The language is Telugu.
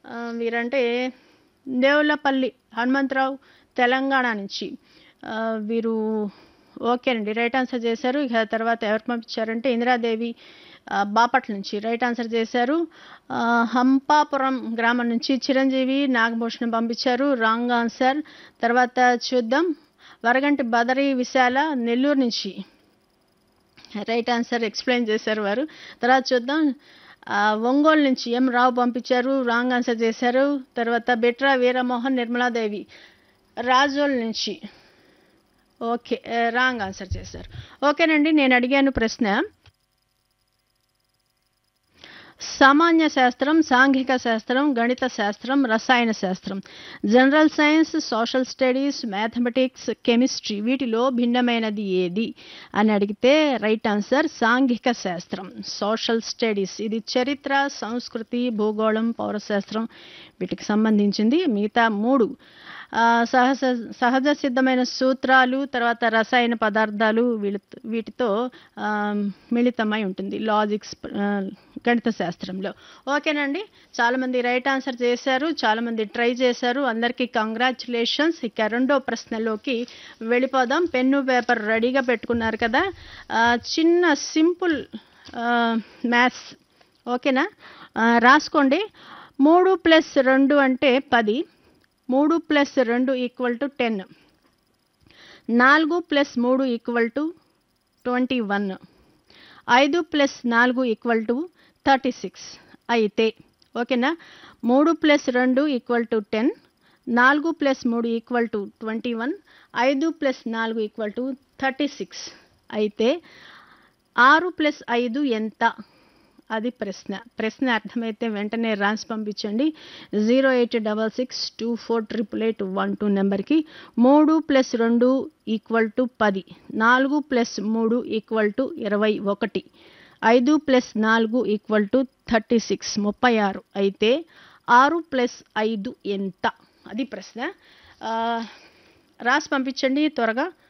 ఆ, వీరంటే దేవులపల్లి హనుమంతరావు తెలంగాణ నుంచి ఆ, వీరు ఓకేనండి రైట్ ఆన్సర్ చేశారు ఇక తర్వాత ఎవరు పంపించారంటే ఇందిరాదేవి ఆ, బాపట్ల నుంచి రైట్ ఆన్సర్ చేశారు ఆ, హంపాపురం గ్రామం నుంచి చిరంజీవి నాగభూషణం పంపించారు రాంగ్ ఆన్సర్ తర్వాత చూద్దాం వరగంటి బదరి విశాల నెల్లూరు నుంచి రైట్ ఆన్సర్ ఎక్స్ప్లెయిన్ చేశారు వారు తర్వాత చూద్దాం ఆ, ఒంగోలు నుంచి ఎం రావు పంపించారు రాంగ్ ఆన్సర్ చేశారు తర్వాత బెట్రా వీరమోహన్ నిర్మలాదేవి రాజోల్ నుంచి ఓకే ఆ, రాంగ్ ఆన్సర్ చేశారు ఓకేనండి నేను అడిగాను ప్రశ్న సామాన్య శాస్త్రం సాంఘిక శాస్త్రం గణిత శాస్త్రం రసాయన శాస్త్రం general science social studies mathematics chemistry వీటిలో భిన్నమైనది ఏది అని అడిగితే రైట్ ఆన్సర్ సాంఘిక శాస్త్రం సోషల్ స్టడీస్ ఇది చరిత్ర సంస్కృతి భూగోళం పౌరశాస్త్రం వీటికి సంబంధించింది మిగతా మూడు ఆ, సహజ సహజ సిద్ధమైన సూత్రాలు తర్వాత రసాయన పదార్థాలు వీళ్ళ వీటితో ఆ, మిళితమై ఉంటుంది లాజిక్స్ ఆ, గణిత శాస్త్రంలో ఓకేనండి చాలామంది రైట్ ఆన్సర్ చేశారు చాలామంది ట్రై చేశారు అందరికీ కంగ్రాచులేషన్స్ ఇక రెండో ప్రశ్నలోకి వెళ్ళిపోదాం పెన్ను పేపర్ రెడీగా పెట్టుకున్నారు కదా ఆ, చిన్న సింపుల్ మ్యాథ్స్ ఓకేనా ఆ, రాసుకోండి మూడు ప్లస్ రెండు అంటే పది మూడు ప్లస్ రెండు ఈక్వల్ టు టెన్ నాలుగు ప్లస్ మూడు ఈక్వల్ టు ట్వంటీ వన్ ఐదు ప్లస్ నాలుగు ఈక్వల్ టు థర్టీ సిక్స్ అయితే ఓకేనా మూడు ప్లస్ రెండు ఈక్వల్ టు టెన్ నాలుగు ప్లస్ మూడు ఈక్వల్ టు ట్వంటీ వన్ ఐదు ప్లస్ నాలుగు ఈక్వల్ టు థర్టీ సిక్స్ అయితే ఆరు ప్లస్ ఐదు ఎంత అది ప్రశ్న ప్రశ్న అర్థమైతే వెంటనే రాసి పంపించండి zero eight double six two four triple eight one two నెంబర్కి మూడు ప్లస్ రెండు ఈక్వల్ టు పది నాలుగు ప్లస్ మూడు ఈక్వల్ టు ఇరవై ఒకటి ఐదు ప్లస్ నాలుగు ఈక్వల్ టు థర్టీ సిక్స్ ముప్పై ఆరు అయితే ఆరు ప్లస్ ఐదు ఎంత అది ప్రశ్న ఆ, రాసి పంపించండి త్వరగా